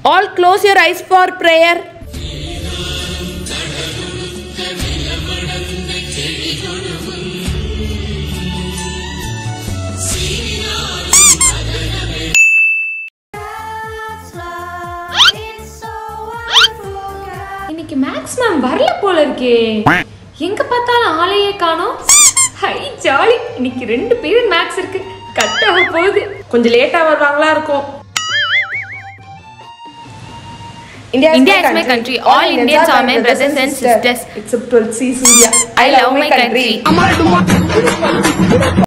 All close your eyes for prayer. இன்னைக்கு maths ma'am வரல போல இருக்கே எங்க பார்த்தாலும் ஆளையே காணோம் ஹை ஜாலி இன்னைக்கு ரெண்டு பீரியட் மேக்ஸ் இருக்கு கட் ஆக போகுது கொஞ்சம் லேட்டா வருவாங்களா இருக்கும் India India is my country. All Indians are my brothers and sisters. Except 12 C India. I love my country.